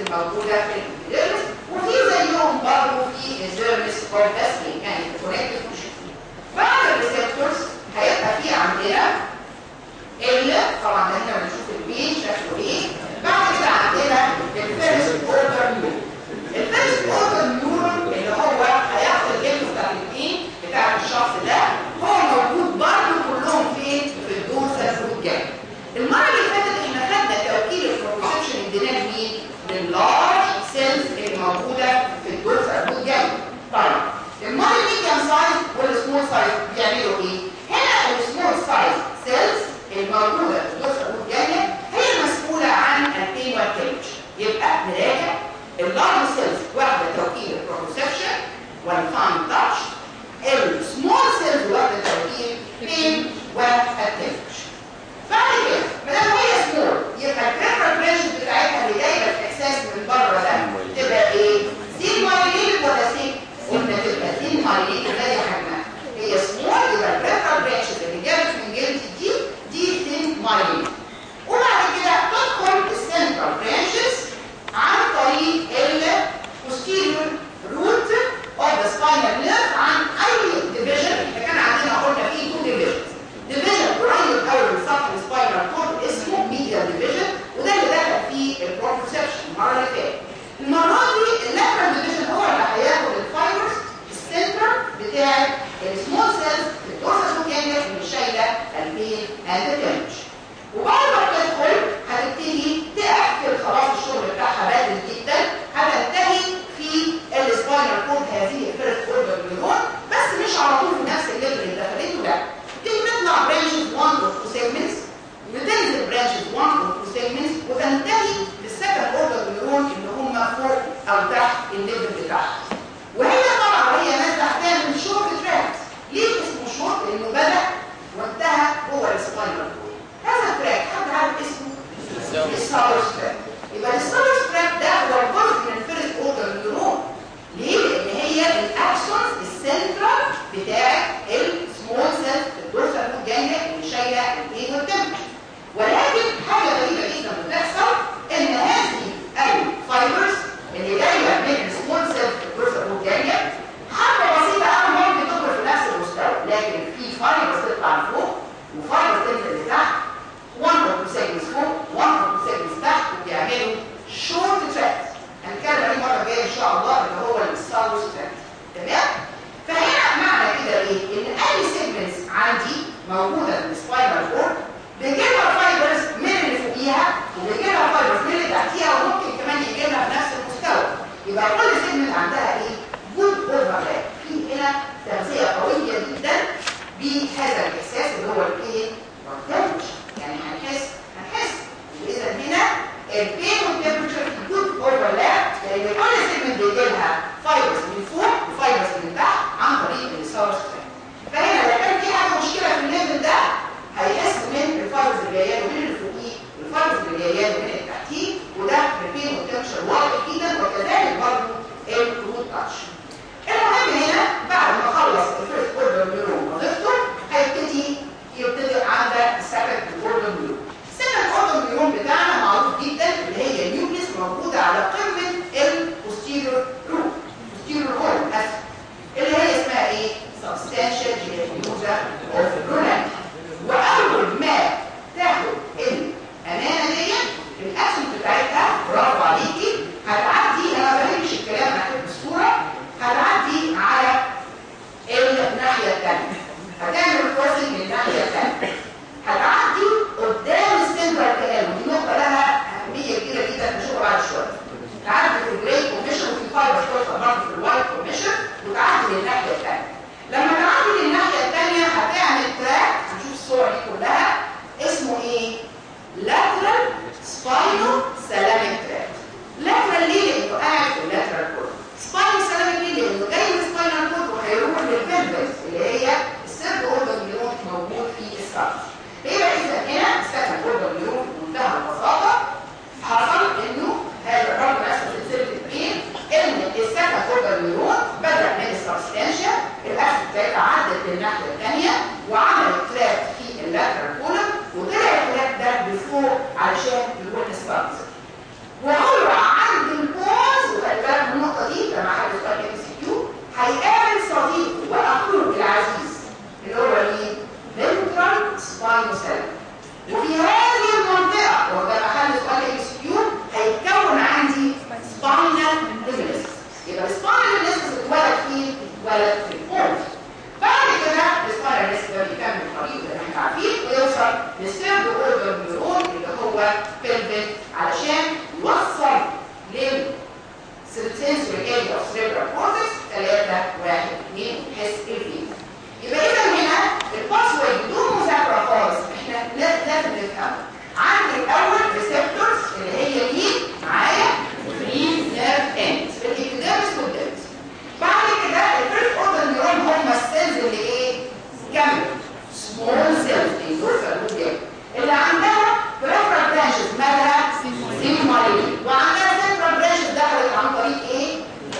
موجوده في الابيديرمس وفي زيهم برضه في الزيرمس كورتاسلي يعني الكونكتيف تيشو بعد الريسبتورز هيبقى في عندنا ال طبعا هنا بنشوف البين شكله ايه بعد كده عندنا الفيرست اوردر نيورون الفيرست اوردر نيورون اللي هو هياخد الجلد بتاع البين بتاع الشخص ده هو موجود برضه كلهم فين في الدورسال روت جاي المره اللي فاتت احنا خدنا توكيل البروبوزيشن اديناه لمين لللارج سيلز اللي موجوده في الدورسال روت جاي طيب المره الميديم سايز والسمول سايز بيعملوا ايه هنا السمول سايز سيلز الموجوده في الدورسال روت جاي هي المسؤوله عن البين والتنش يبقى نراجع اللارج سيلز واخده توكيل البروبوزيشن والفاين تاتش السمول سيلز واخده توكيل بين والتنش بعد كده ما دام هي سمول يبقى البريفرال برانش بتاعتها اللي جايه في احساس من بره ده تبقى ايه؟ سين مايليت ولا سين؟ قلنا تبقى سين مايليت زي حجمها هي سمول يبقى البريفرال برانش اللي جابت من جلد دي دي سين مايليت وبعد كده تدخل السنترال برانشز عن طريق البوستيريور روت اوف ذا سباينال نيرف عن اي ديفيجن احنا كان عندنا قلنا فيه تو ديفيجنز ديفيجن قريب قوي من سطح السباينال كورد اسمه ميديا ديفيجن وده اللي دخل فيه البروبرسبشن المره اللي فاتت المره دي اللاترال ديفيجن هو اللي هياخد الفايبرز السنتر بتاع السمول سيلز الدورسال سوكانيا اللي شايله البين اند تنش وبعد ما تدخل هتبتدي تقفل خلاص الشغل بتاعها بدري جدا هتنتهي في السباينال كورد هذه الفيرست اوردر نيورون بس مش على طول في نفس الليفل اللي دخلته لا تيجي تطلع برانشز 1 او 2 سيجمنتس وتنزل برانشز 1 او 2 سيجمنتس وتنتهي للسكند اوردر نيورون اللي هم فوق او تحت الليفل بتاعها وهي طبعا وهي نازله هتعمل شورت تراك ليه اسمه شورت؟ لانه بدا وانتهى جوه السباينال كورد هذا التراك حد عارف اسمه؟ الساورس تراك يبقى الساورس تراك ده هو الجزء من الفيرست اوردر نيورون ليه؟ لان هي الاكسونز السنترال بتاع السمول سيلز الدورسال روت جانجا اللي شايله الايه والدم ولكن حاجه غريبه جدا بتحصل ان هذه الفايبرز اللي جايه من السمول سيلز الدورسال روت جانجا حاجه بسيطه قوي ممكن تدخل في نفس المستوى لكن في فايبرز تطلع لفوق وفايبرز تنزل لتحت 1 او 2 سيجمنتس فوق 1 او 2 سيجمنتس تحت وبيعملوا شورت تراكس هنتكلم عليه المره الجايه ان شاء الله اللي هو الستارز تراك تمام فهنا معنى كده ايه ان اي سيجمنتس عندي موجوده في السباينال كورد بيجيبها فايبرز من اللي فوقيها وبيجيبها فايبرز من اللي تحتيها وممكن كمان يجيبها في نفس المستوى يبقى كل سيجمنت عندها ايه جود اوفرلاب في هنا تغذيه قويه جدا بهذا الاحساس اللي هو الايه والتمبرتشر يعني هنحس هنحس واذا هنا البين والتمبرتشر في جود اوفرلاب لان كل سيجمنت بيجي لها فايبرز من فوق وفايبرز من تحت عن طريق الساورس فهنا لو كان في حاجه مشكله في الليفل ده هيحس من الفايبرز اللي جايه له من اللي فوقيه والفايبرز اللي جايه له من اللي تحتيه وده البين والتمبرتشر واضح جدا وكذلك برضه الروت تاتش المهم هنا بعد ما خلص الفيرست اوردر نيورون وظيفته هيبتدي يبتدي عندك السكند اوردر نيورون السكند اوردر نيورون بتاعنا معروف جدا اللي هي النيوكليس موجوده على قمه البوستيريور روت posterior horn اسف اللي هي اسمها ايه substantial geniosa of Roland واول ما تاخد الامانه دي الاكشن بتاعتها برافو عليكي هتعدي انا ما بفهمش الكلام انا هكتب الصوره هتعدي على الناحيه الثانيه هتعمل كروسنج من الناحيه الثانيه هتعدي قدام السنترال كلام ودي نقطه لها اهميه كبيره جدا في شغل بعد شويه السنسوري اريا اوف سيربرال كورتكس 3 1 2 تحس الفيل يبقى اذا هنا الباس واي بدون مذاكره خالص احنا لازم نفهم عندي الاول ريسبتورز اللي هي مين معايا فري نيرف اندز في الابيديرمس والديرمس بعد كده الفيرست اوردر نيورون هم السيلز اللي ايه كامل سمول سيلز دول فالوجه اللي عندها بريفرال برانشز مالها سيمولين وعندها سنترال برانشز دخلت عن طريق ايه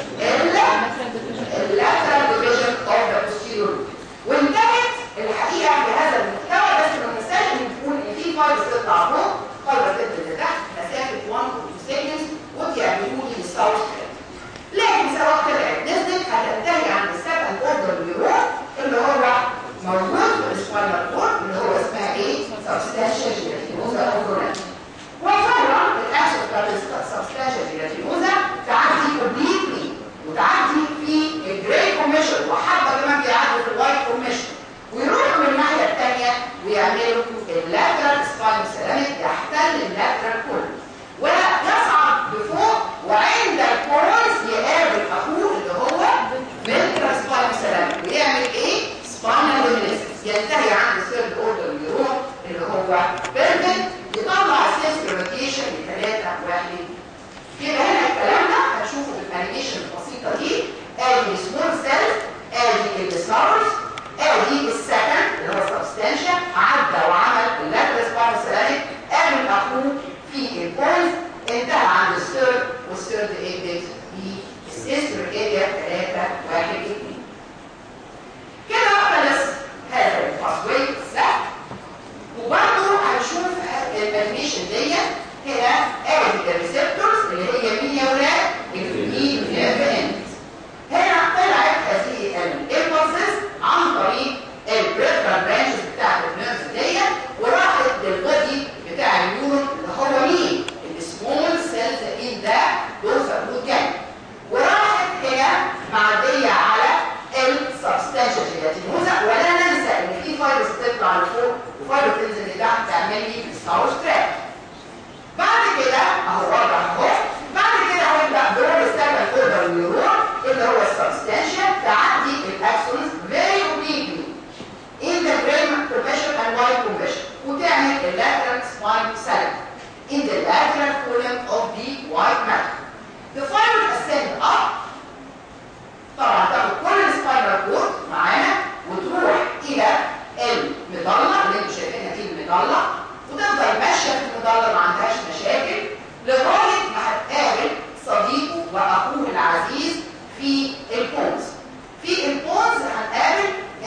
اللاترال ديفيجن اوف ذا posterior وانتهت الحقيقه بهذا المحتوى بس ما ننساش ان نقول ان في فايبرز تطلع فوق فايبرز تنزل لتحت مسافه 1 و 2 سيكندز وتعملوا لي الساوث لكن سواء طلعت نزلت هتنتهي عند السكند اوردر نيورون اللي هو موجود في السباينال كورد اللي هو اسمها ايه؟ سبستانشال جيلاتينوزا اوفرنت وفورا الاكشن بتاعت السبستانشال جيلاتينوزا تعدي كومبليتلي وتعدي في الجراي كوميشن وحبه كمان بيعدوا في الوايت كوميشن ويروحوا من الناحيه الثانيه ويعملوا اللاترال سباين سيراميك يحتل اللاترال كله ويصعد بفوق وعند الكورنز يقابل اخوه اللي هو فينترال سباين سيراميك ويعمل ايه؟ سباينال لومينيسنس ينتهي عند الثيرد اوردر نيورون اللي هو بيرفكت يطلع السيلز روتيشن لثلاثه واحد يبقى هنا الكلام ده هتشوفه في الانيميشن البسيطه دي ادي السمول سيل ادي السلاورز ادي السكند اللي هو سبستانشال عدى وعمل اللاترال سباين سيراميك قابل اخوه في البوينت انتهى عند الثيرد والثيرد ايدت بالسيستر اريا 3 1 2 كده خلص هذا الباسوي سهل وبرضه هنشوف الانيميشن ديت هنا ادي الريسبتورز اللي هي مين يا ولاد؟ الفري نيرف اندز هنا طلعت هذه الامبلسز عن طريق البريفرال برانشز بتاعت النيرفز ديت وراحت للبودي بتاع النيورون اللي هو مين؟ السمول سيلز ان ذا دوزر روت جانج وراحت هنا معديه على السبستانشال جيلاتينوزا ولا ننسى ان في فايبرز تطلع لفوق وفايبر تنزل لتحت تعمل لي ستاور ستراب بعد كده اهو وضع اهو بعد كده هنبدا دور السكند اوردر نيورون اللي هو السبستانشال تعدي الاكسونز فيري اوبليكلي in the brain compression and wide compression وتعمل lateral spine salad in the lateral column of the white matter. The fiber ascend up طبعا تاخد كل السباينال كورد معانا وتروح الى المظله اللي انتوا شايفينها دي المظله وتفضل ماشيه في المظله ما عندهاش مشاكل لغايه ما هتقابل صديقه واخوه العزيز في البونز. في البونز هنقابل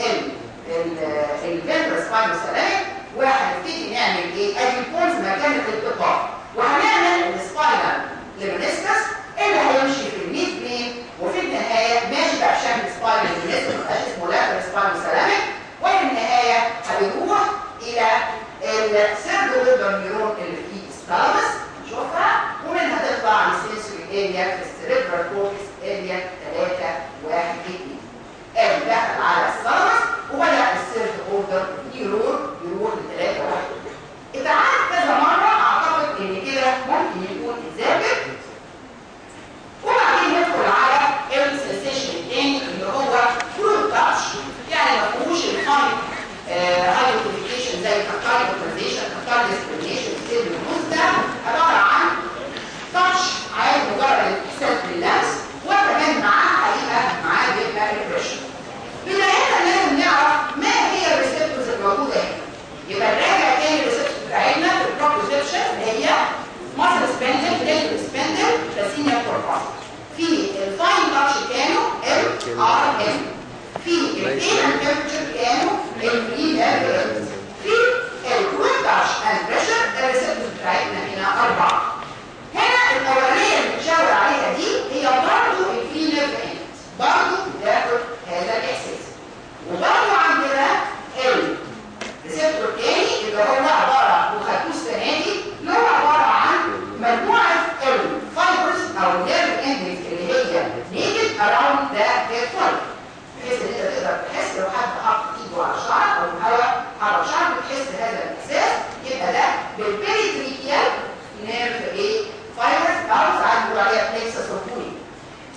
الفنترال سباينال سيراميك وهنبتدي نعمل ايه؟ ادي البونز مكان الالتقاء وهنعمل السباينال ليمونيسكس اللي هيمشي في الميد بلين وفي النهايه ماشي بقى بشكل سباينال ليمونيسكس مبقاش اسمه لاترال سباينال سيراميك وفي النهايه هيروح الى السيرد اوردر نيورون اللي فيه ستالمس نشوفها ومنها تطلع السنسوري اريا في السيريبرال كورتكس اريا 3 1 2 ادي دخل على الثالمس وبدا السيرد اوردر نيورون يروح لثلاثه واحد اتعاد كذا مره اعتقد ان كده ممكن يكون اتذاكر وبعدين ندخل على السنسيشن الثاني اللي هو فول تاتش يعني ما فيهوش الفاين هايبوتيفيكيشن زي التكتاري اوترايزيشن التكتاري ديسكريميشن ستيل ده عباره عن تاتش عادي مجرد الاحساس باللمس وكمان معاه حقيقه معاه بيبقى ريبريشن بدايه لازم نعرف ما هي الريسبتورز الموجوده هنا يبقى نراجع تاني الريسبتورز بتاعتنا في البروبوزيشن اللي هي مصر سبندل ديل سبندل راسينيا كورباس في الفاين تاتش كانوا ام ار ام في الايه تمبرتشر كانوا الفري ال في الكويك تاتش اند بريشر الريسبتورز بتاعتنا هنا اربعه هنا الاولانيه اللي بتشاور عليها دي هي برضه الفري نيرف اند برضه بتاخد هذا الاحساس وبرضه عندنا الريسبتور تاني اللي هو عباره وخدوه السنه دي اللي هو عباره عن مجموعه الفايبرز او النيرف اندنجز اللي هي نيجد اراوند ذا فايبر بحيث ان انت تقدر تحس لو حد حط ايده على شعر او الهواء على شعر بتحس هذا الاحساس يبقى ده بالبيريتريكيال نيرف ايه فايبرز او ساعات بيقولوا عليها بلكسس اوف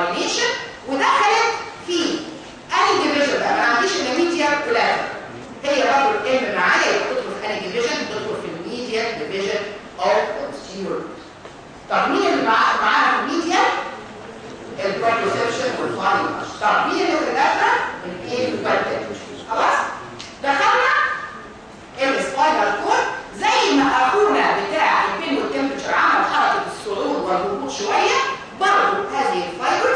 مايلينيشن ودخلت في اني ديفيجن بقى ما عنديش الا ميديا ولاتر هي برضه الام معايا يبقى تدخل في اني ديفيجن تدخل في الميديا ديفيجن اوف posterior طب مين اللي معاه معانا في الميديا البروبريسبشن والفاين طب مين اللي في الداتا الايه والبالتنج خلاص دخلنا السباينال كورد زي ما اخونا بتاع البين والتمبرتشر عمل حركه الصعود والهبوط شويه برضه هذه الفايبرز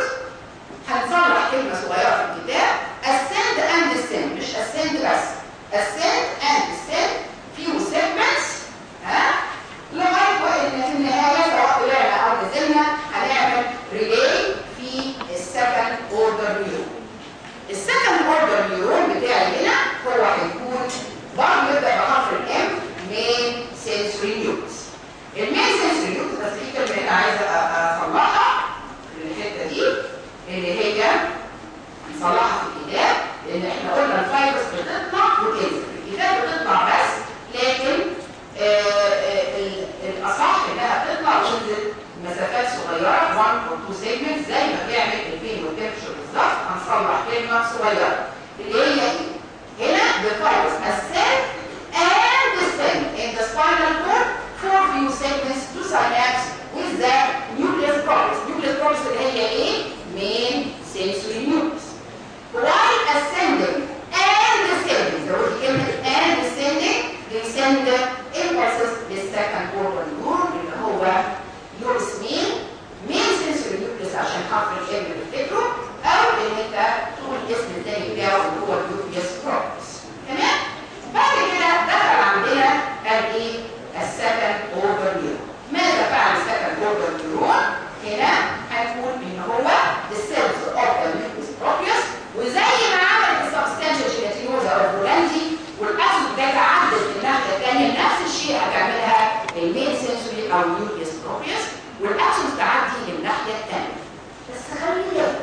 هنصلح كلمه صغيره في الكتاب ascend and descend مش ascend بس ascend and descend few segments ها لغايه ان في النهايه سواء طلعنا او نزلنا هنعمل ريلي في السكند اوردر نيورون السكند اوردر نيورون بتاعي هنا هو هيكون برضه يبدا بحرف الام مين سنسوري نيورونز المين سنسوري نيورونز بس في كلمه هنا عايزه اصلحها في الحته دي اللي هي نصلحها في الكتاب لان احنا قلنا الفايبرز بتطلع وتنزل الكتاب بتطلع بس لكن آه آه الاصح انها تطلع وتنزل مسافات صغيره 1 او 2 سيجمنت زي ما بيعمل البين والتمشر بالظبط هنصلح كلمه صغيره اللي هي ايه؟ هنا the fibers ascend and descend in the spinal cord for few segments to synapse with the nucleus proper. nucleus proper اللي هي ايه؟ main sensory nucleus. While ascending and descending, زود كلمة and descending, descend impulses للسكند organ neuron اللي هو يورس مين مين sensory nucleus عشان حرف الام بتفتكره او ان انت تقول الاسم الثاني بتاعه اللي هو النيوكليوس بروبرس تمام؟ بعد كده دخل عندنا الايه؟ السكند اوردر نيورون ماذا فعل السكند اوردر نيورون؟ هنا هنقول ان هو the cells of the nucleus proprius وزي ما عمل السبستانشال جيلاتينوزا او البولاندي والاسود ده تعدل في الناحيه الثانيه نفس الشيء هتعملها المين سنسوري او النيوكليوس بروبريوس والاكسون تعدي للناحيه الثانيه بس خلي بالك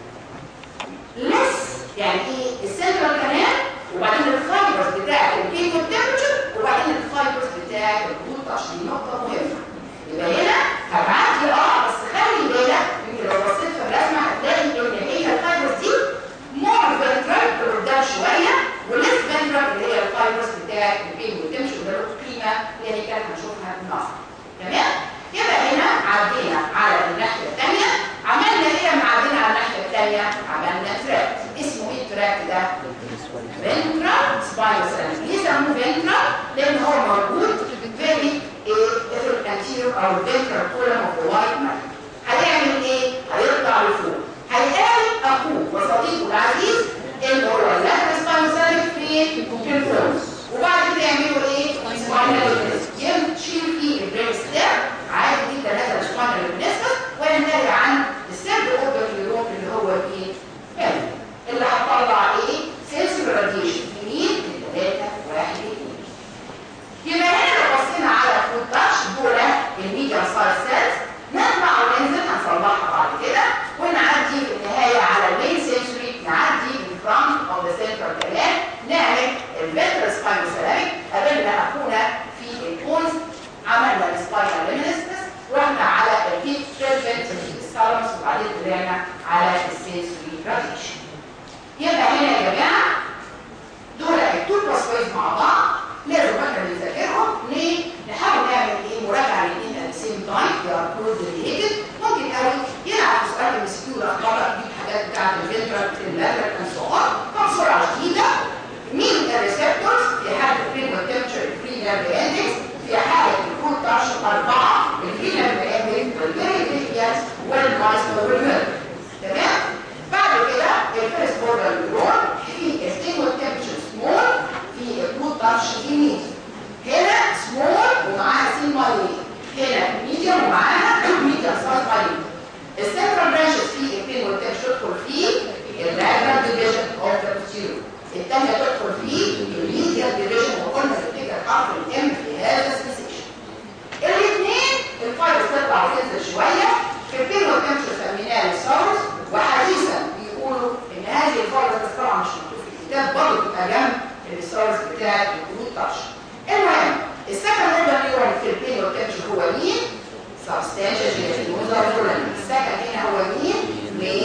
لس يعني ايه السنترال كمان وبعدين الفايبرز بتاعت الكيمو تمبرتشر وبعدين الفايبرز بتاعت الروت تاتش دي نقطه مهمه يبقى هنا هبعت اه بس خلي بالك يمكن لو بصيت في الرسمه هتلاقي ان هي الفايبرز دي مور فنترال لقدام شويه وليس فنترال اللي هي الفايبرز بتاعت الكيمو تمشي وده له قيمه اللي كانت هنشوفها النهارده تمام يبقى هنا عدينا على الناحيه الثانيه عملنا ايه لما عدينا على الناحيه الثانيه عملنا تراك اسمه ايه التراك ده فنترال سباينال ليه سموه فنترال لان هو موجود فيري في الانتيريور او الفنترال كولم اوف ذا وايت ماتر هيعمل ايه هيطلع لفوق هيقابل اخوه وصديقه العزيز اللي هو اللاتر سباينال في في الفوز وبعد كده يعملوا ايه سباينال يمشي في البرين ستير عادي جدا هذا السباينال بالنسبه وينتهي عن السيرد اوردر نيورون اللي هو ايه فالي اللي هتطلع ايه سنسور راديشن يمين من 3 1 2 يبقى هنا لو بصينا على الفود تاتش دول الميديا سايز سيلز نطلع وننزل هنصلحها بعد كده ونعدي في النهايه على المين سنسوري نعدي من فرونت اوف ذا سنترال كمان نعمل الفيترال سباينوسيراميك قابلنا اخونا في البونز عملنا السباينال ليمينستس رحنا على الفيت تريلفنت الثالاموس وبعدين طلعنا على السنسوري راديشن يبقى هنا يا جماعه دول التو باسويز مع بعض لازم احنا نذاكرهم ليه؟ نحاول نعمل ايه مراجعه الاثنين ات سيم تايم they are close related ممكن قوي يلعب في سؤال ام سي كيو الاخبار دي الحاجات بتاعت الفنترال اللاترال اند سو اون فبسرعه شديده مين الريسبتورز في حاله البرين والتمبتشر الفري نيرف اندكس في حاله الكول تاتش اربعه الفري نيرف اندكس والبيريفيكياس والمايستر والميرف تمام؟ بعد كده الفيرست بوردر نيورون في الستين والتمبتشر سمول في الروت تاتش يمين هنا سمول ومعاها سين مايلين هنا ميديوم ومعاها ميديوم سايز مايلين السنترال برانشز في البين والتمبتشر تدخل فيه الرادرال ديفيجن اوف ذا بوستيريور الثانيه تدخل فيه الميديال ديفيجن وقلنا تفتكر حرف الام في هذا السبيسيشن الاثنين الفايبرز تطلع وتنزل شويه في البين والتمبتشر سميناها الساورز وحديثا بيقولوا ان هذه الفايبرز طبعا مش مكتوب في الكتاب برضه بتبقى جنب الساورز بتاعت الجروت تاتش المهم السكند اوردر نيورون في البين والتمبتشر هو مين؟ سبستانشال جينيتيوزا فوران السكند هنا هو مين؟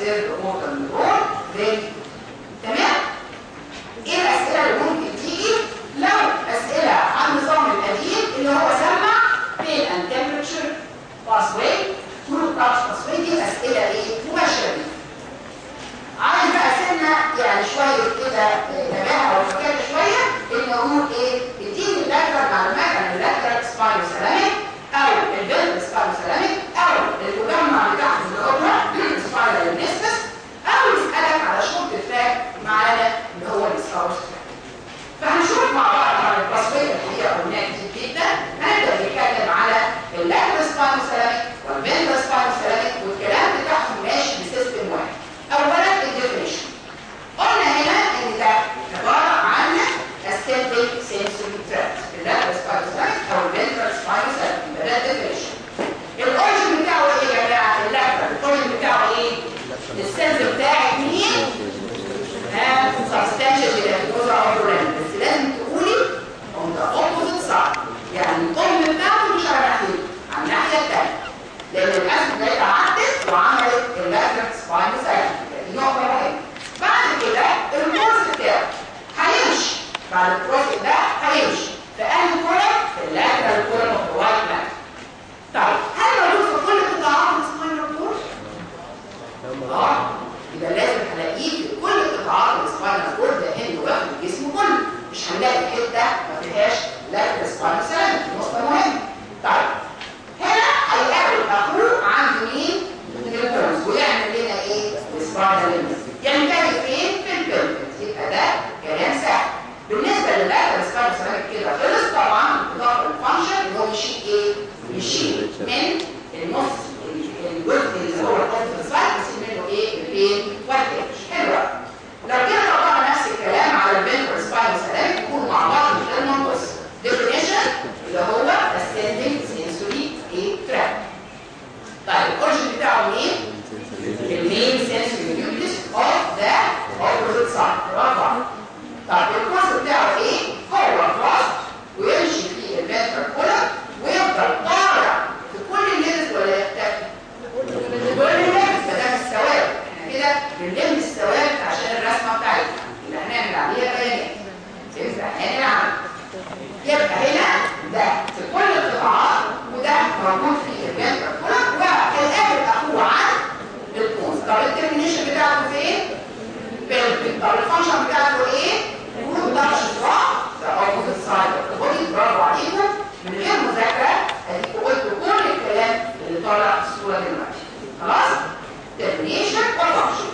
third order neuron then تمام ايه الاسئله اللي ممكن تيجي لو اسئله عن النظام القديم اللي هو سمع pain and temperature pathway through touch pathway دي اسئله ايه مباشره دي عايز بقى سنه يعني شويه كده نباهه وفكاهه شويه ان نقول ايه اديني اللاترال معلومات عن اللاترال سباينو سلاميك او الفيرب سباينو سلاميك او المجمع بتاعهم اللي هو سباينال نيستس او يسالك على شورت تراك معانا اللي هو السكاوت تراك فهنشوف مع بعض على التصوير اللي هي قلناها كتير جدا هنبدا نتكلم على اللاترال سباينو سلاميك والفيرب سباينو سلاميك والكلام بتاعهم ماشي بسيستم واحد اولا الديفينيشن قلنا هنا ان ده عباره عن ascending sensory tract اللاترال سباينو سلاميك او الفنترال سباينو سلاميك يبقى ده الديفينيشن الاوريجن بتاعه ايه يا جماعه اللاترال الاوريجن بتاعه ايه السنس بتاعك مين ها substantial diagnosis of brain بس لازم تقولي on the opposite side يعني الام بتاعته مش على ناحيته على الناحيه الثانيه لان الاسم ده عدت وعملت اللاترال سباينو سلاميك دي نقطه مهمه بعد كده الكورس بتاعه هيمشي بعد الكورس ده هيمشي في انهي كولم في اللاترال كولم اوف ذا وايت ماتر طيب هل موجود في كل قطاعات السباينال كورس؟ اه يبقى لازم هلاقيه في كل قطاعات السباينال كورد لانه واخد الجسم كله مش هنلاقي حته ما فيهاش لاترال سباينال سلاميك دي نقطه مهمه طيب هنا هيقابل اخوه عنده مين؟ نيوترونز ويعمل لنا ايه؟ سباينال ينتهي فين؟ في البلفس يبقى ده كلام سهل بالنسبه للاترال سباينال سلاميك كده خلص طبعا اضافه الفانكشن اللي هو يشيل ايه؟ يشيل من النص الجزء اللي هو الكونفرنس سايت يشيل منه ايه؟ البين والكاتش حلو لو كده طبقنا نفس الكلام على الفنترال سباينال سلاميك يكونوا مع بعض من غير ما نبص ديفينيشن اللي هو ascending sensory ايه tract طيب الاوريجن بتاعه مين؟ المين sensory nucleus of the opposite side برافو عليك. طيب الكورس بتاعه ايه؟ هو كروس ويمشي في الفنترال كولم ويفضل طالع في كل اللينز ولا يختفي؟ كل اللينز ما دام الثوابت احنا كده بنلم الثوابت عشان الرسمه بتاعتنا اللي هنعمل عليها بيانات في امتحان العمل يبقى هنا ده في كل القطاعات وده موجود في الفنترال كولم وهيقابل اخوه عن الكونز طب الترمينيشن بتاعته فين؟ بيلفين طب الفانكشن بتاعته ايه؟ روت داتش دراع ده اوبوزيت سايد اوف ذا بودي برافو عليكم من غير مذاكره اديكم قلتوا كل الكلام اللي طالع في الصوره دلوقتي خلاص؟ ترمينيشن وفانكشن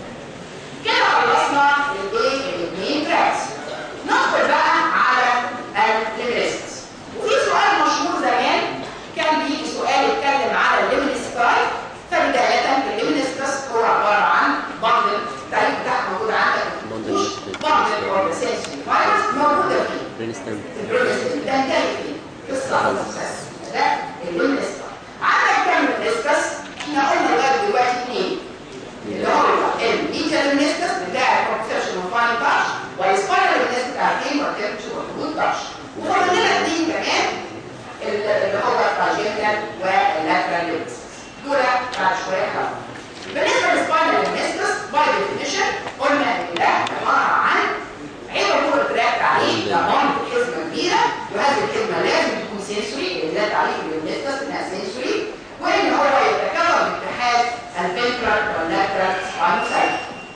كده خلصنا الايه؟ الاثنين تراكس ندخل بقى على الليمينيسكس وفي سؤال مشهور زمان كان بيجي سؤال يتكلم على الليمينيسكاي فبداية الليمينيسكس هو عبارة عن بعض التعريف بتاعها موجود عندك بعض السنسوري فايروس موجودة فيه برينستون البرينستون تنتهي فيه في الصعب ده الليمينيسكس عندك كم الليمينيسكس احنا قلنا لغاية دلوقتي اثنين اللي هو الميديا ليمينيسكس بتاع الكونسبشن وفاين تاتش والسبايرال ليمينيسكس بتاع الفين والتمبشر والهبوط تاتش وفاضل لنا اثنين كمان اللي هو التراجينال واللاترال ليمينيسكس دول بعد شويه هقول بالنسبه للسباينال ليمينيسكس باي ديفينيشن قلنا ان ده عباره عن عيبه كوره تراكت عليه ده بوند حزمه كبيره وهذه الحزمه لازم تكون سنسوري اللي ده تعريف الليمينيسكس انها سنسوري وان هو يتكون باتحاد الفنترال واللاترال سباينال سايت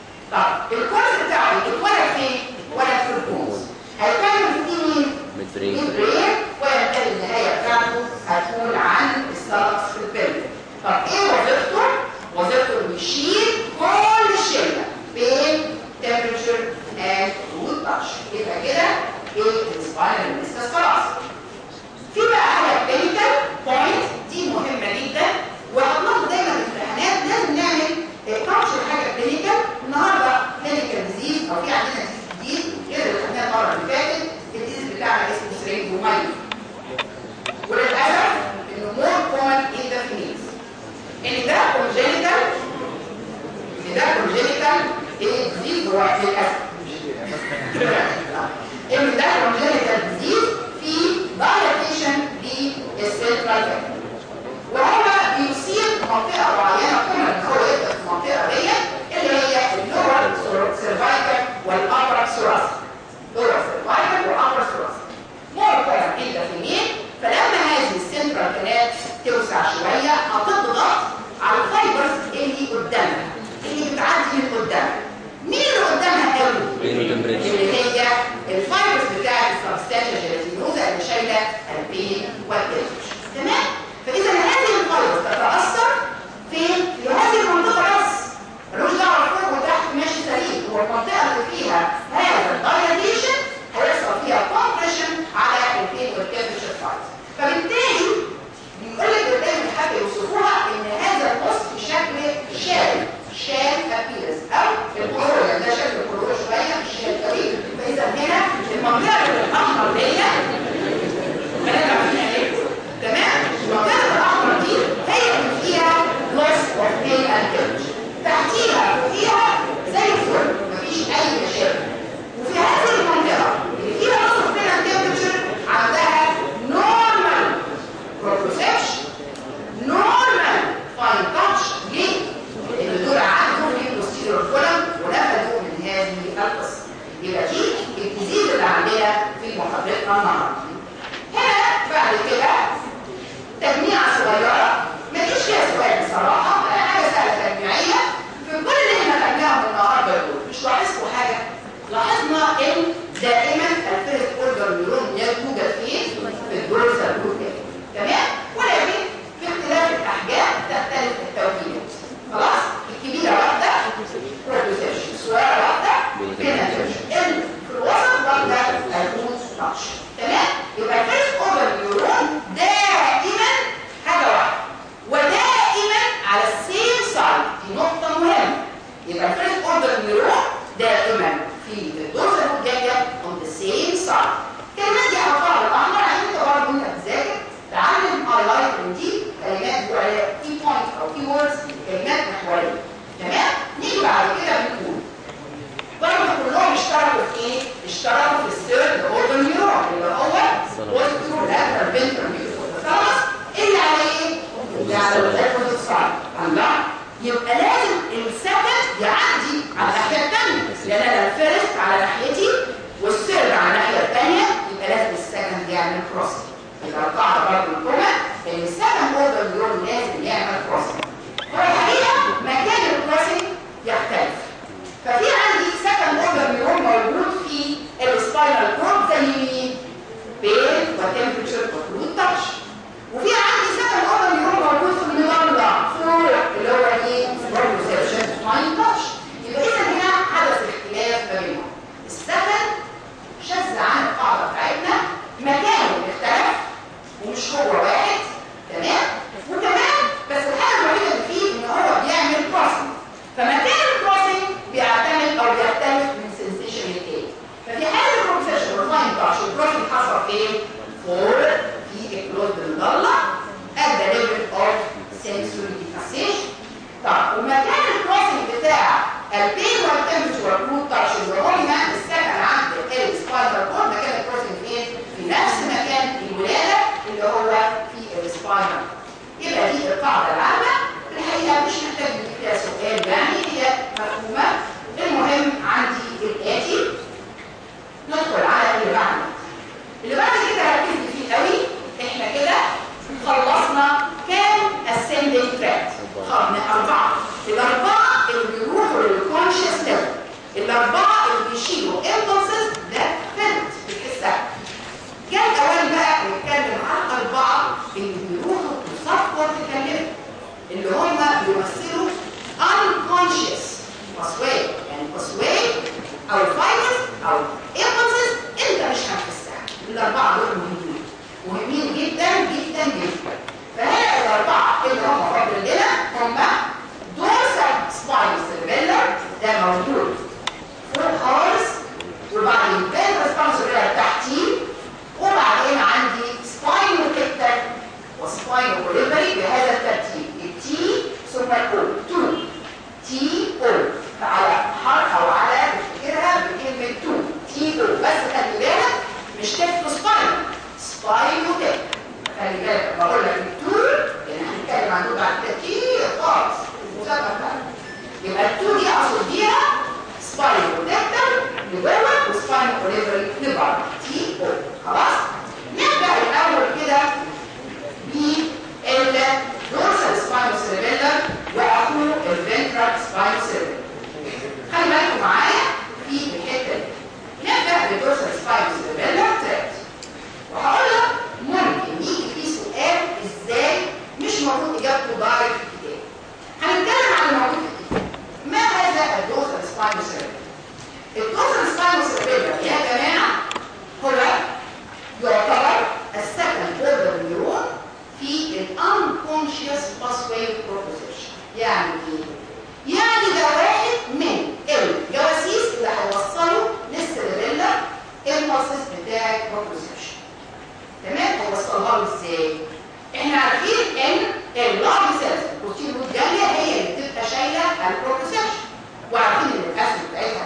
طب الكورس بتاعه يتولد فين؟ اتولد في الكونز هيكمل في مين؟ مدبرين البرين ويبتدي النهايه بتاعته هتكون عن السلطس في البلد طب ايه وظيفته؟ وظيفته انه يشيل كل الشله بين temperature and root touch يبقى كده ايه السباينال ليمينيسكس خلاص في بقى حاجه كلينيكال بوينت دي مهمه جدا وهتلاحظوا دايما في الامتحانات لازم نعمل كابشر حاجه كلينيكال النهارده كلينيكال ديزيز او في عندنا ديزيز جديد غير اللي خدناه المره اللي فاتت الديزيز بتاعنا اسمه سرينجومايل وللاسف انه مور كومن ان ذا فيميلز ان ده كونجينيتال ان ده كونجينيتال ايه ديزيز هو للاسف ان ده كونجينيتال ديزيز في دايلاتيشن للسيرفال فاكتور وهو بيصيب منطقه معينه كل ما هو يبدا في المنطقه ديت كيوردز كلمات محوريه تمام نيجي بعد كده بنقول برضه كلهم اشتركوا في ايه؟ اشتركوا في السيرد اوردر نيورون اللي هو بوسترو لاترال فينترال نيورون اللي على ايه؟ اللي على الريكورد الصعب الله يبقى لازم السكند يعدي على الناحيه الثانيه لان انا الفيرست على ناحيتي والسيرد على الناحيه الثانيه يبقى لازم السكند يعمل كروسنج يبقى القاعده برضه الكومه ان السكند اوردر نيورون لازم يعمل كروسنج هو الحقيقه مكان الكروسنج يختلف ففي عندي سكند اوردر نيورون موجود في السباينال كورد زي مين؟ بين وتمبرتشر وفلويد تاتش وفي عندي سكند اوردر نيورون موجود في الميدالا فوق اللي هو ايه؟ بروسيبشن سباين تاتش يبقى اذا هنا حدث اختلاف ما بينهم السكند شذ عن القاعده بتاعتنا مكانه اختلف ومش هو واحد تمام؟ وكمان بس الحاجه الوحيده اللي فيه ان هو بيعمل كروسنج فمكان الكروسنج بيعتمد او بيختلف من سنسيشن للتاني ففي حاله البروفيشن والفاين تاتش الكروسنج حصل فين؟ فور في الكلوز بالمضله at the level of sensory differentiation طب ومكان الكروسنج بتاع البين والتمبرتشر والكلود تاتش اللي هما السكن عند السباينال كورد مكان الكروسنج فين؟ في نفس مكان الولاده اللي هو في السباينال يبقى دي القاعده العامه الحقيقه مش محتاج نجيب فيها سؤال يعني هي مفهومه المهم عندي الاتي ندخل على اللي بعد اللي بعد كده ركزت فيه قوي احنا كده خلصنا كام ascending tract خدنا اربعه الاربعه اللي بيروحوا للكونشس ليفل الاربعه اللي بيشيلوا impulses ده فهمت بتحسها جاء الاول بقى نتكلم عن اربعه اللي بيروحوا لصفوه الكلمه اللي هم بيمثلوا unconscious pathway يعني pathway او fibers او impulses انت مش هتحسها الاربعه دول مهمين مهمين جدا جدا جدا فهي الاربعه اللي هم فاضل لنا هم dorsal spinal cerebellar ده موجود فوق خالص وبعدين ventral spinal cerebellar تحتيه وبعدين عندي spinal tector وسباينو كوليبري بهذا الترتيب التي ثم الاو تو تي او فعلى حرف او على تفتكرها بكلمه تو تي او بس خلي بالك مش تكتب سباينو سباينو تك خلي بالك بقول لك التو يعني هنتكلم عن دول بعد كده كتير خالص المسابقه بتاعتنا يبقى التو دي اقصد بيها سباينو تكتر لجوه وسباينو كوليبري لبره تي او خلاص نبدا الاول كده بالدورسال سباينو سيربيلر واخوه الفنترال سباينو سيربيلر خلي بالكم معايا في الحته دي نبدا بالدورسال سباينو سيربيلر تراكت وهقول لك ممكن يجي في سؤال ازاي مش موجود اجابته دايركت في الكتاب هنتكلم عن الموجود في الكتاب ما هذا الدورسال سباينو سيربيلر الدورسال سباينو سيربيلر يا جماعه هو يعتبر السكند اوردر نيورون في الانكونشيوس باثواي بروبوزيشن يعني ايه؟ يعني ده واحد من الجواسيس اللي هيوصلوا للسيربيلا البروسيس بتاع البروبوزيشن تمام هيوصلها له ازاي؟ احنا عارفين ان اللارج سيلز البروتين روت جاليه هي اللي بتبقى شايله البروبوزيشن وعارفين ان الاسيد بتاعتها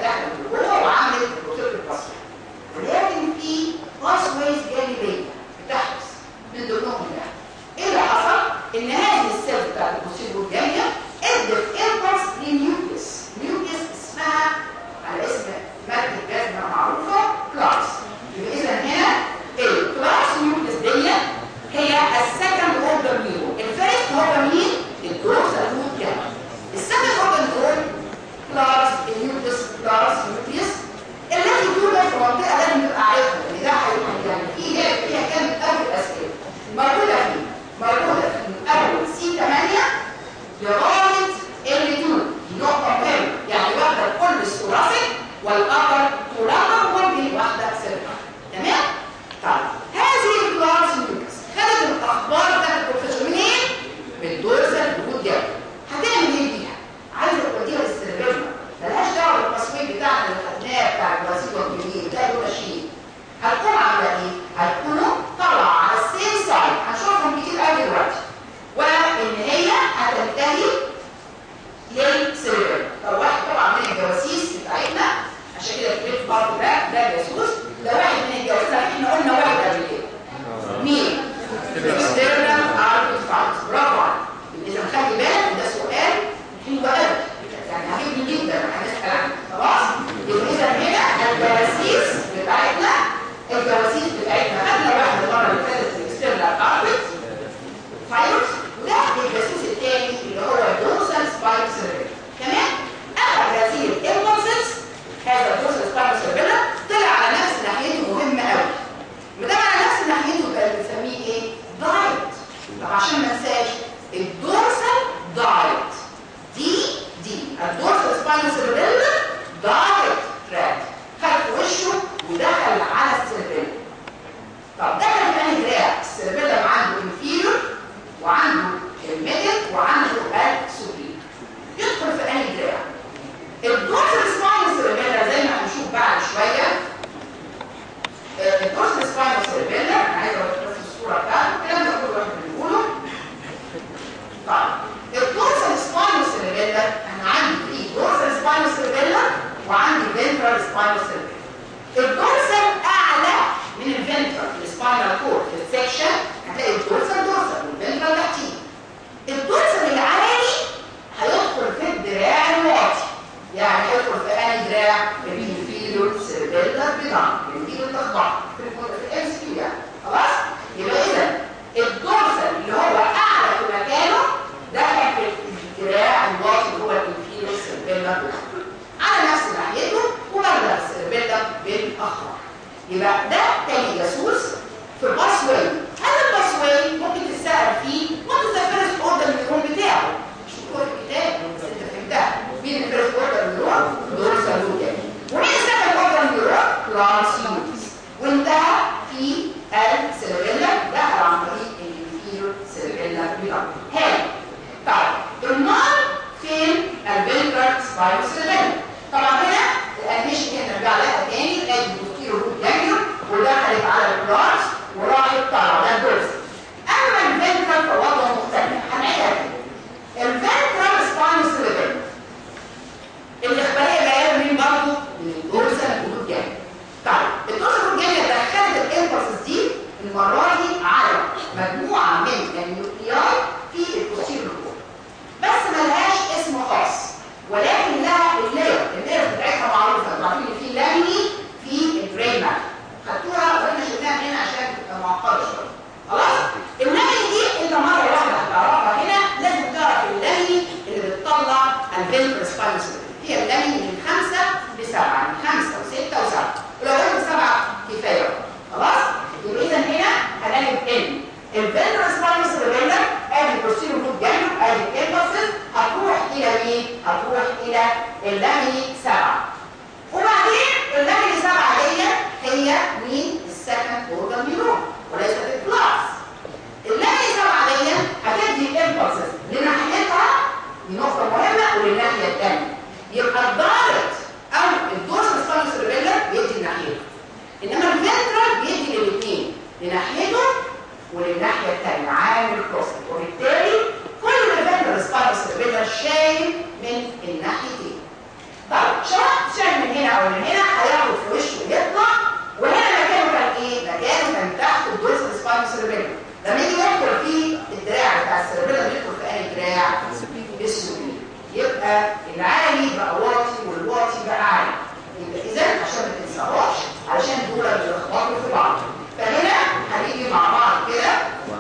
سباينوس سيربيلم طبعا هنا الانيميشن هنا نرجع لها تاني ادي البوستيرو روت جانجليون ودخلت على البلارس وراحت طالعه ده الدورس اما الفنترال فوضع مختلف هنعيدها تاني الفنترال سباينوس سيربيلم الاخباريه جايه من برضه من الدورسال روت جانجليون طيب الدورسال روت جانجليون دخلت الامبلسز دي المره دي على مجموعه من النيوكلياي في البوستيرو روت بس ملهاش اسم خاص ولكن لها اللاير اللاير بتاعتها معروفه انتوا عارفين ان في لاميني في البرين ماب خدتوها واحنا شفناها هنا عشان تبقى معقده شويه خلاص اللاميني دي انت مره واحده هتعرفها هنا لازم تعرف اللاميني اللي بتطلع الفيلتر سباينس هي اللاميني من خمسه لسبعه من خمسه وسته وسبعه ولو قلت سبعه كفايه خلاص يبقى اذا هنا هنجد ان الفيلتر سباينس ريبيلر ادي البروسيرو روت جانب ادي الامبلسز هتروح الى مين؟ هتروح الى اللاميني سبعه وبعدين اللاميني سبعه دي هي مين؟ السكند اورجان نيورون وليست الكلاس اللاميني سبعه دي هتدي الامبلسز لناحيتها دي نقطه مهمه وللناحيه الثانيه يبقى الدايركت او الدورسال سباينس ريبيلر بيدي لناحيته انما الفنترال بيدي للاثنين لناحيته وللناحيه الثانيه عامل كروسنج وبالتالي كل فنترال سباينس ريبيلر شايل من الناحيتين طيب شرحت شايل من هنا او من هنا هياخد في وشه ويطلع وهنا مكانه كان ايه؟ مكانه كان تحت الدورسال سباينس ريبيلر لما يجي يدخل في الدراع بتاع السيربيلر يدخل في اي دراع؟ السفلي يبقى العالي بقى واطي والواطي بقى عالي يبقى اذا عشان ما تنساهاش علشان دول بيلخبطوا في بعض فهنا هنيجي مع بعض كده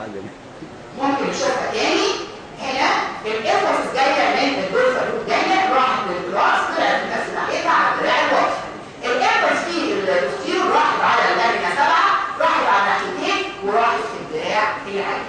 ممكن نشوفها تاني هنا الافرس جايه من الدورسال روت جايه راحت للراس طلعت من نفس ناحيتها على الدراع الواطي الافرس في البوستيرو راحت على اللامينا سبعه راحت على ناحيتين وراحت في الدراع العالي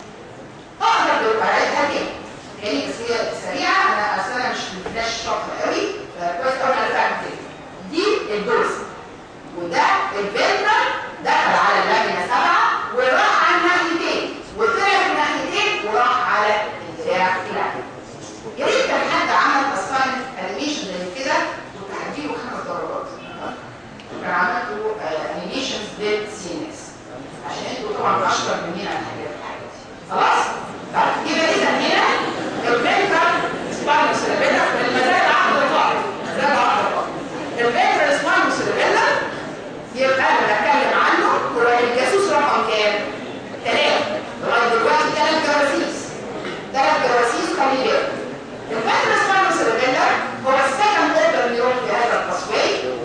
اقدر اعيدها تاني يعني بس هي سريعه انا اصل انا مش مش شاطره قوي فكويس قوي انا فاهم كده دي الدورسال وده الفنترال دخل على اللامينا سبعه وراح على الناحيتين وطلع في الناحيتين وراح على الدراع العالي يا ريت كان حد عمل اساين انيميشن زي كده كنت هديله خمس درجات كان عملت له انيميشنز للسينس عشان انتوا طبعا اشطر مننا على الحاجات الحاجات دي خلاص؟ طيب يبقى اذا هنا الفنترال سباينوس سيربيلا المزايا عقد الفقر مزايا عقد الفقر الفنترال سباينوس سيربيلا يبقى انا بتكلم عنه هو الجاسوس رقم كام؟ ثلاثة لغاية دلوقتي ثلاث جواسيس ثلاث جواسيس خلي بالك الفنترال سباينوس سيربيلا هو السكند اوردر نيورون في هذا التصوير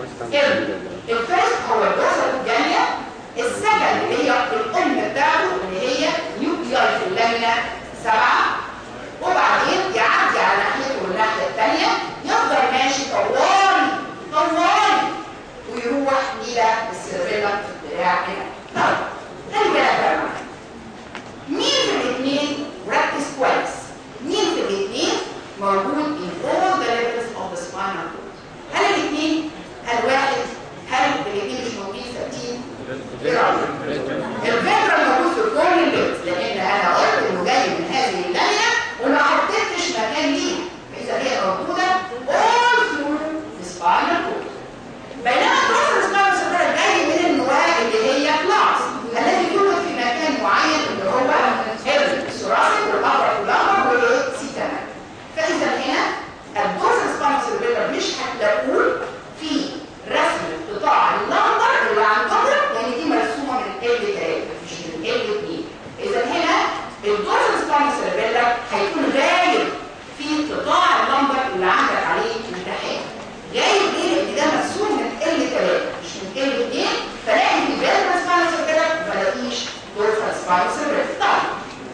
الفيرست هو الدوسة الجانية السكند اللي هي الام بتاعته اللي هي نيوكليار في اللامينا سبعة وبعدين يعدي على ناحيته والناحية الثانية يفضل ماشي طوالي طوالي ويروح إلى السيربيلا في الدراع هنا طيب خلي بالك بقى معايا. مين في الاثنين ركز كويس مين في الاثنين موجود in all the levels of the spinal cord هل الاثنين هل واحد هل الاثنين مش موجودين ثابتين ايه رايك الفكره موجود في كل الليفز لان انا قلت انه جاي من هذه الليله وما حددتش مكان ليها فاذا هي موجوده all through the spinal cord بينما البروسس سباينال سيربيلا جاي من النواه اللي هي كلاس الذي يوجد في مكان معين اللي هو الثوراسيك والابر واللمبر والسيتانا فاذا هنا البروسس سباينال سيربيلا مش هتلاقوه في رسم قطاع اللمبر اللي عن ظهرك لان دي مرسومه من ال 3 مش من ال 2 اذا هنا الدورسال سباينال سيربيلا هيكون غايب في قطاع اللمبر اللي عندك عليه امتحان غايب ليه؟ لان ده مرسوم من ال 3 مش من ال 2 فلاقي في فيرترال سباينال سيربيلا ما بلاقيش دورسال سباينال سيربيلا طيب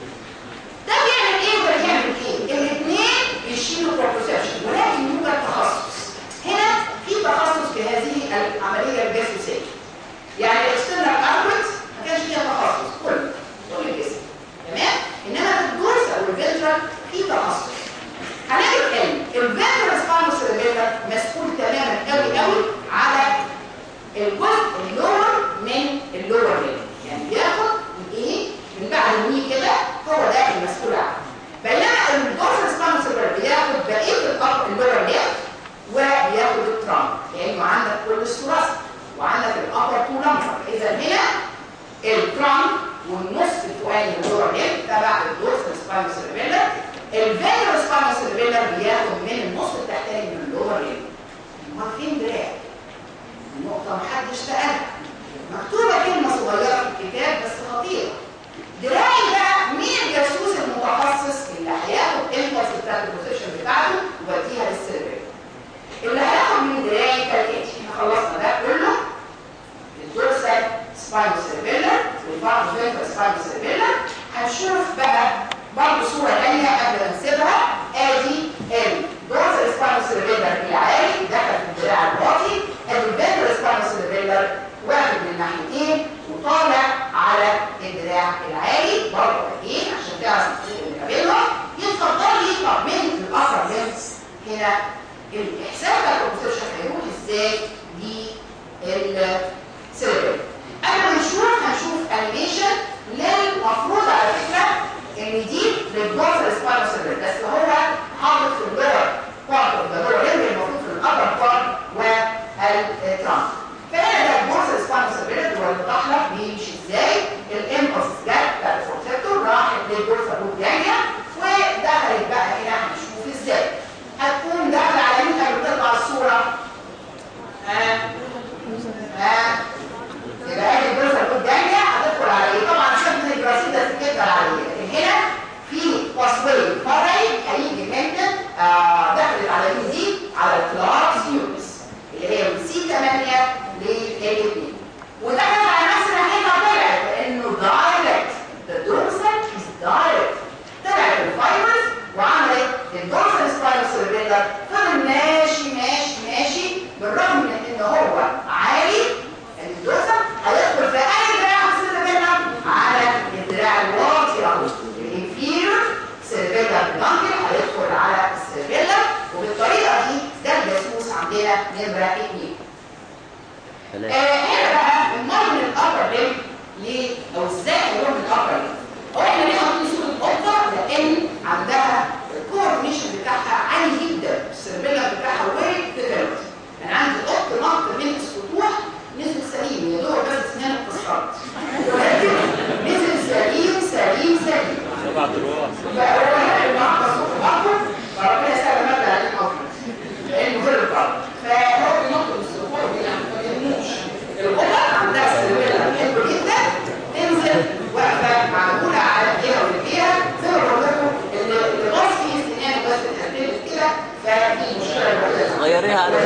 ده بيعمل ايه وده بيعمل ايه؟ الاثنين بيشيلوا بروبوسيشن ولكن يوجد تخصص هنا في تخصص في هذه العمليه الجاسوسيه يعني الاكسترنال اربت ما كانش فيها تخصص كله كل الجسم تمام انما في الدورس او الفنترال في تخصص هنجد ان الفنترال سباينال سيربيلا مسؤول تماما قوي قوي على الجزء اللور من اللور ليل يعني بياخد ايه من بعد الني كده هو ده المسؤول عنه بينما الدورسال سباينال سيربيلا بياخد بقيه الارض اللور ليل سباينو سيربيلر الفينترال سباينو سيربيلر بياخد من النص التحتاني من اللور ريم امال فين دراع النقطه محدش سالها مكتوبه كلمه صغيره في الكتاب بس خطيره دراعي بقى مين الجاسوس المتخصص اللي هياخد الامبلس بتاعت البوزيشن بتاعته ويوديها للسيربيلر اللي هياخد من دراعي كالاتي احنا خلصنا ده كله الدورسال سباينو سيربيلر والبعض فينتر سباينو سيربيلر هنشوف بقى برضه صورة تانية قبل ما نسيبها ادي الدورسال سباينو سيربيلر العالي دخل في الدراع الواطي ادي الفينتر سباينو سيربيلر واخد من الناحيتين وطالع على الدراع العالي برضه ايه عشان تعرف الفرق اللي ما بينهم يتفضل لي طب من الابر لينس هنا الاحساس بتاع البوزيشن هيروح ازاي للسيربيلر قبل ما نشوف هنشوف انيميشن للمفروض على فكره ان دي للدورسال سباينال سيربيلر بس هو حاطط في اللور بارت اوف ذا لور ليمب المفروض في الابر بارت والترانس فهنا ده الدورسال سباينال سيربيلر هو المتحلق بيمشي ازاي الامبلس جت بتاع الفورسيبتور راحت للدورسال روت جانجليا ودخلت بقى هنا هنشوف ازاي هتكون داخله على مين قبل تطلع الصوره ها ها يبقى ادي الجزء القدامية هتدخل على ايه؟ طبعا شفت ان الجراسيد ده تتكبر على ايه؟ لكن هنا في تصوير فرعي هيجي من آه دخلت على مين دي؟ على الكلاركس يونس اللي هي من سي 8 ل ال 2 ودخلت على نفس الناحية طلعت لانه دايركت the dorsal is direct طلعت الفايبرز وعملت الدورسال سباينال سيربيلر فضل ماشي ماشي ماشي بالرغم من ان هو عالي الدوسر هيدخل في اي دراع في السيربيلم على الدراع الواطي اهو الانفيرور سيربيلم بلانكل هيدخل على السيربيلم وبالطريقه دي ده الجاسوس عندنا نمره 2 آه هنا بقى المرض من الابر ليم ليه او ازاي هيروح من الابر ليم هو احنا ليه حاطين صوره قطه لان عندها الكورنيشن بتاعها عالي جدا السيربيلم بتاعها ويري ديفلوبد انا عندي قط نط من السطوح نزل سليم يا دوب بس اسنانه اتكسرت نزل سليم سليم سليم سبع دروع فهو هنا المعقص وفقه فربنا يسأل مادة عليه الأفضل لأنه غير القلب فهو بينط من السطوح يعني ما بيهموش القطط عندها السلوية بتحب جدا تنزل واقفة معمولة على ايديها ورجليها زي ما بقول لكم اللي اللي باص فيه سنانه بس اتهددت كده فدي مشكلة الوحيدة غيريها على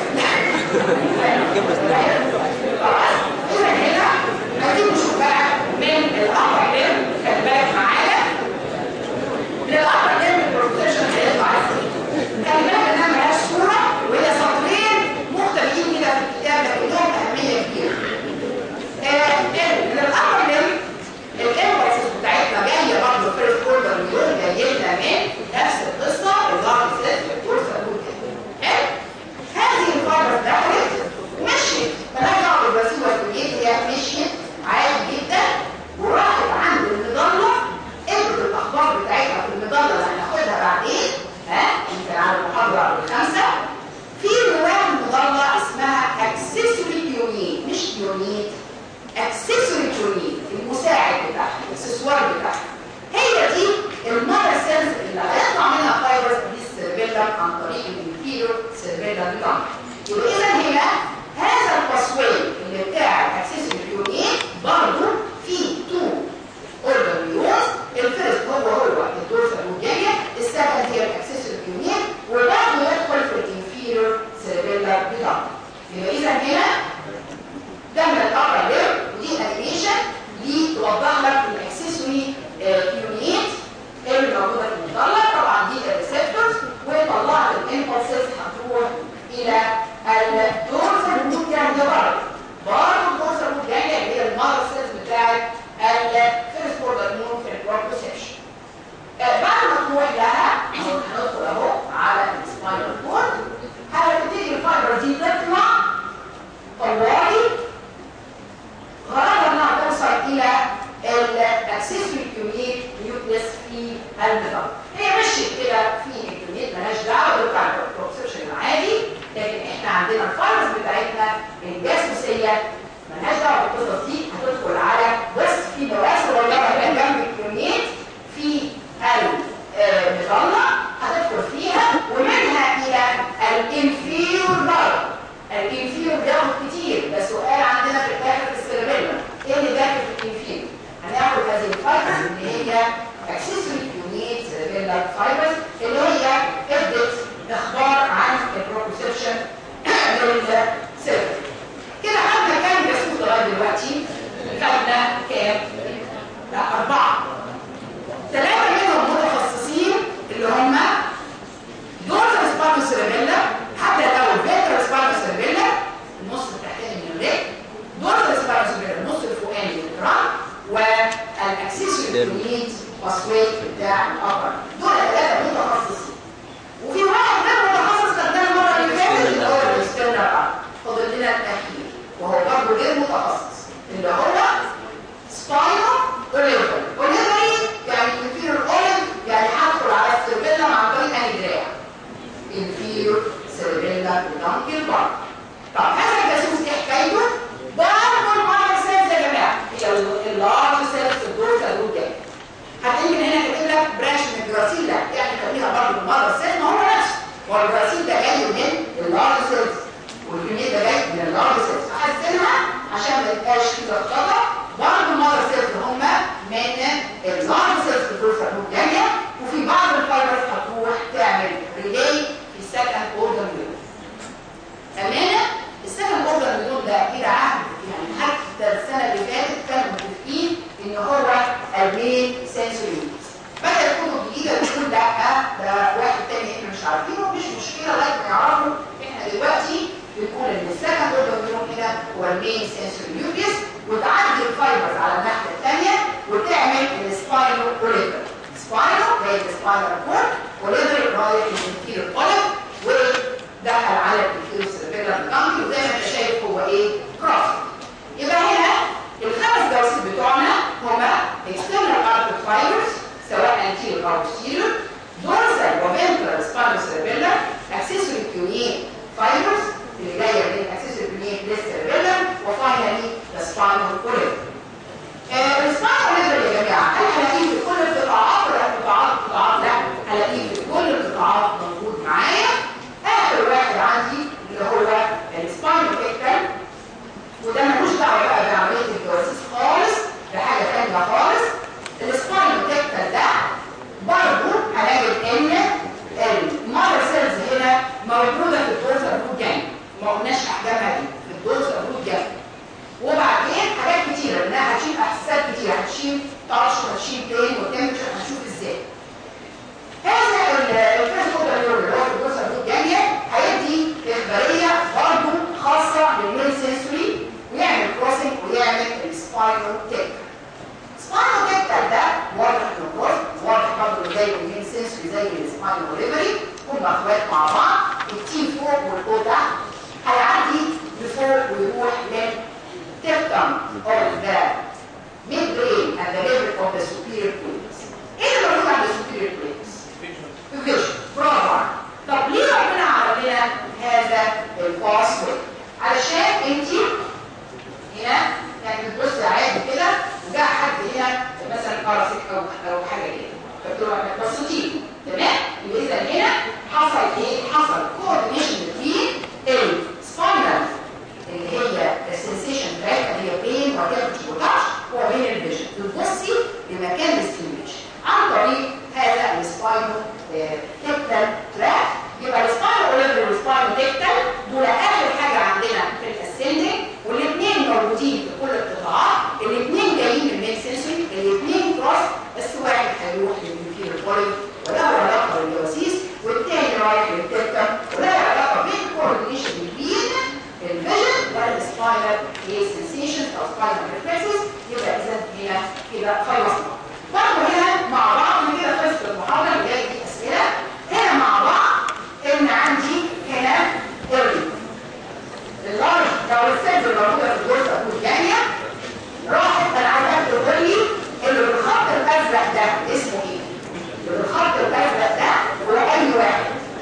كم سنين هنا عايزين نشوف بقى من الأمر ليم خلي بالك معايا من الأمر ليم البروفيشن هيطلع ازاي خلي بالك انها ملهاش صورة وهي سطرين مختلفين كده في الكتاب لكن لهم أهمية كبيرة آه، من الأمر ليم الامبلسز بتاعتنا جاية برضه فيرست اوردر مليون جاية لنا من نفس القصة اللارج سيت الكورس حلو هذه الفايبر دخلت ومشيت مالهاش دعوه بالبرازيل والكويت هي مشيت عادي جدا وراحت عند المظله ادت الاخبار بتاعتها في المظله اللي هناخدها بعدين ها يمكن على المحاضره الخامسه في جواها مظله اسمها اكسسوري يونيت مش يونيت اكسسوري يونيت المساعد بتاعها الاكسسوار بتاعها هي دي المارا سيلز اللي هيطلع منها فايبرز دي السيربيلم عن طريق الانفيرو سيربيلم بتاعها يبقى اذا هنا هذا التصوير اللي بتاع الاكسسوري يونيت برضه في تو اوردر يونز الفيرست هو هو الدورسال والجايه السكند هي الاكسسوري يونيت وبرضه يدخل في الانفيرو سيربيلم بتاعها يبقى اذا هنا ده من الابر لير ودي انيميشن لتوضح لك الاكسسوري يونيت اللي موجوده في المظله طبعا دي الريسبتورز وطلعت الامبلسز هتروح الى الدورسال روت جانجليا برضه برضه الدورسال روت جانجليا اللي هي المارسلز بتاعت الفيرست اوردر نون في البروبوسيشن بعد ما تروح لها هندخل اهو على السباينال كورد هتبتدي الفايبر دي تطلع طوالي غرضها انها توصل الى الاكسسوري كيونيت نيوكليس في المظله هي مشيت كده في الكيونيت مالهاش دعوه بالبتاع البروبسيشن العادي لكن احنا عندنا الفايروس بتاعتنا الجاسوسيه مالهاش دعوه بالقصص دي هتدخل على بس في بواسط صغيره هنا جنب الكيونيت في مش مشكله لغايه ما يعرفوا احنا دلوقتي بنقول ان السكند اوردر نيورون هنا هو المين سنسوري نيوكليس وتعدي الفايبرز على الناحيه الثانيه وتعمل السباينو اوليفر سباينو زي السباينال كورد اوليفر رايح للانفيريور اوليف ودخل على الانفيريور سيرفيلر جانجلي وزي ما انت شايف هو ايه كروس يبقى هنا الخمس جواسيس بتوعنا هما external artery fibers سواء anterior او posterior dorsal وventral spinocerebellar accessory cuneate fibers اللي جايه من accessory cuneate للcerebellum وفاينلي the spinal column. السباينال column يا جماعه هل هلاقيه في كل القطاعات ولا قطاعات قطاعات؟ لا هلاقيه في كل القطاعات موجود معايا. اخر واحد عندي اللي هو السباينال تكتل وده ملوش دعوه بقى بعمليه الجواسيس خالص ده حاجه ثانيه خالص السباينال تكتل ده برضه هنجد ان المارا سيلز هنا موجوده في الدورسال روت جانج ما قلناش احجامها دي في الدورسال روت جانج وبعدين حاجات كتيره انها هتشيل احساسات كتيره هتشيل تاتش وهتشيل بين وتمبرشر هنشوف ازاي هذا الفيرست نيورون اللي هو في الدورسال روت جانج هيدي اخباريه برضه خاصه بالمين سنسوري ويعمل كروسنج ويعمل السباينو تيك سباينو تيك ده واضح انه كروس واضح برضه زي المين سنسوري زي السباينو ليفري هم اخوات مع بعض التي فوق والاو تحت هيعدي لفوق ويروح للتكتم او ذا mid brain and the level of the superior cortex. ايه اللي موجود عند السوبيريور cortex؟ الفيجن برافو عليك. طب ليه ربنا عمل لنا هذا الباسورد؟ علشان انت هنا يعني بتبص عادي كده وجاء حد هنا مثلا قرصك او او حاجه كده فبتروح بسيطين تمام؟ يبقى اذا هنا حصل ايه؟ حصل كوردينيشن بين السباينال اللي هي السنسيشن بتاعتها اللي هي بين وتاتش وتاتش وبين الفيجن بتبصي لمكان الاستيميشن عن طريق هذا السباينو تكتل تراك يبقى السباينو اوليفر والسباينو تكتل دول اخر حاجه عندنا في الاسندنج والاثنين موجودين في كل القطاعات الاثنين جايين من الميد سنسوري الاثنين كروس بس واحد هيروح للميكير بوليف وله علاقه بالجواسيس والثاني رايح للتكتل وله علاقه بالكوردينيشن بين الفيجن والسباينال سنسيشنز او سباينال ريفلكسز يبقى اذا هنا كده خلصنا برضه هنا مع بعض من كده خلصت المحاضره اللي جايه دي اسئله هنا مع بعض ان عندي هنا اللارج لو السيلز الموجوده في الجزء الثانيه راحت انا عايزاك تقول لي اللي بالخط الازرق ده اسمه ايه؟ اللي بالخط الازرق ده هو اي واحد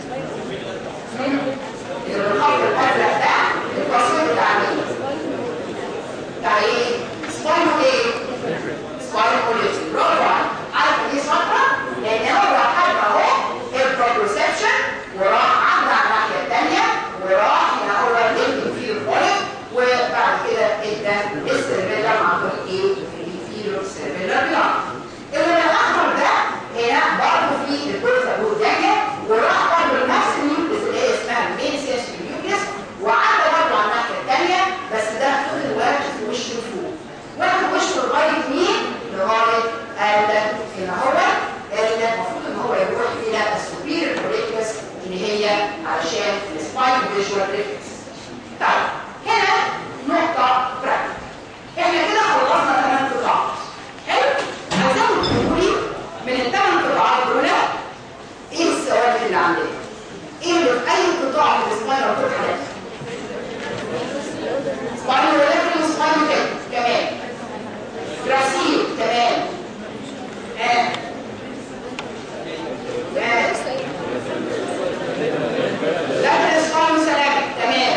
اللي بالخط الازرق ده التصوير بتاع مين؟ بتاع ايه؟ سباينو ايه؟ سباينو كوليتي برافو عليك عارف دي شاطره؟ لان هو حد اهو البروبرسبشن وراح عدى على الناحيه الثانيه وراح هنا هو الليفت فيه الفوليك وبعد كده ادى السيرفيلر عن طريق ايه؟ الانفيريور سيرفيلر بلان اللي الاخضر ده هنا برضه في الجزء الجوزانيه وراح برضه لنفس النيوكليس اللي هي اسمها المين سنسوري نيوكليس وعدى برضه على الناحيه الثانيه بس ده فضل واقف في وشه فوق واقف وشه لغايه مين؟ لغايه هنا هو اللي المفروض ان هو يروح الى السوبيريور كوريكتس اللي هي علشان السباين فيجوال ريفلكس. طيب هنا نقطه براكتيك. احنا كده خلصنا ثمان قطاعات. حلو؟ عايزاكم تقولوا لي من الثمان قطاعات دول ايه الثوابت اللي عندنا؟ ايه اللي في اي قطاع في السباينال كورد حالاتي؟ سباينال ريفلكس وسباينال تيك كمان. جراسيل تمام. آه. آه. لكن اسمه سلامة تمام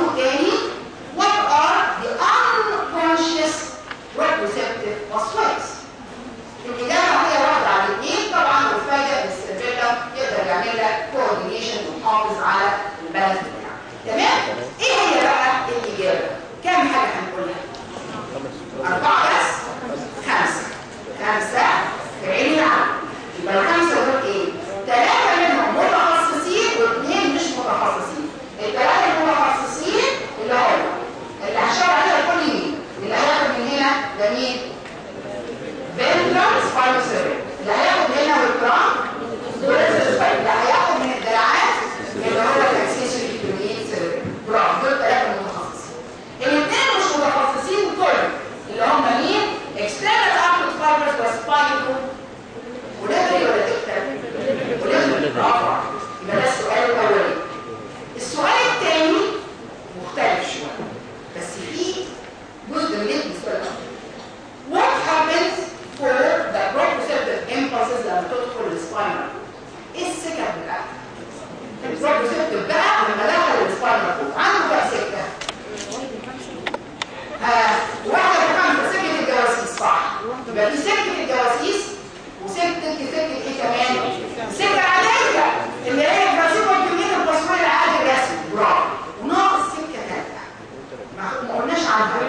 موضوع تاني what are the unconscious reproceptive pathways الإجابة هي واحدة على الاثنين طبعا والفايدة ان السيرفيلا يقدر يعمل لك كوردينيشن ويحافظ على البالانس بتاعك تمام؟ ايه هي بقى الإجابة؟ كام حاجة هنقولها؟ أربعة بس؟ خمسة خمسة في عين العقل يبقى الخمسة دول ايه؟ ثلاثة منهم متخصصين واثنين مش متخصصين الثلاثة المتخصصين اللي هم اللي هشاور عليها كل مين؟ اللي هياخد من هنا ده مين؟ فينترال سباينوسيري اللي هياخد من هنا والترام اللي هياخد من الدراعات اللي هو الاكسسوري كيميين سيري برافو دول ثلاثة متخصصين الاثنين مش متخصصين كل اللي هم مين؟ external outlet fibers وسباينو وليفري ولا تكتب؟ وليفري برافو يبقى ده السؤال الاولاني السؤال الثاني مختلف شويه بس فيه جزء من السؤال What happens for the proprioceptive impulses لما تدخل السباينال؟ ايه السكه بتاعتها؟ البروبريسبتيف بقى لما دخل السباينال كورد عنده بقى سكه آه واحده كمان في سكه الجواسيس صح يبقى في سكه الجواسيس وسكه سكه ايه كمان؟ سكه عاديه اللي هي الجواسيس والكميه التصوير العادي الرسمي برافو وناقص سكه ثالثه ما ما قلناش عنها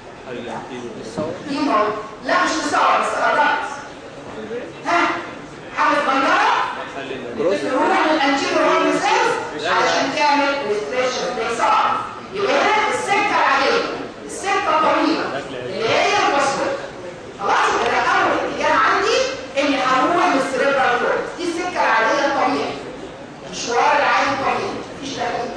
دي موت لا مش مصور بس قربت ها حاجه صغيره تروح للانتيرو هورن سيلز علشان تعمل ريستريشن ده صعب يبقى هنا السكه العاديه السكه الطويله اللي هي الباسورد خلاص يبقى ده اول اتجاه عندي اني هروح للسريبرال كورتكس دي السكه العاديه الطبيعي المشوار العادي الطبيعي مفيش تغيير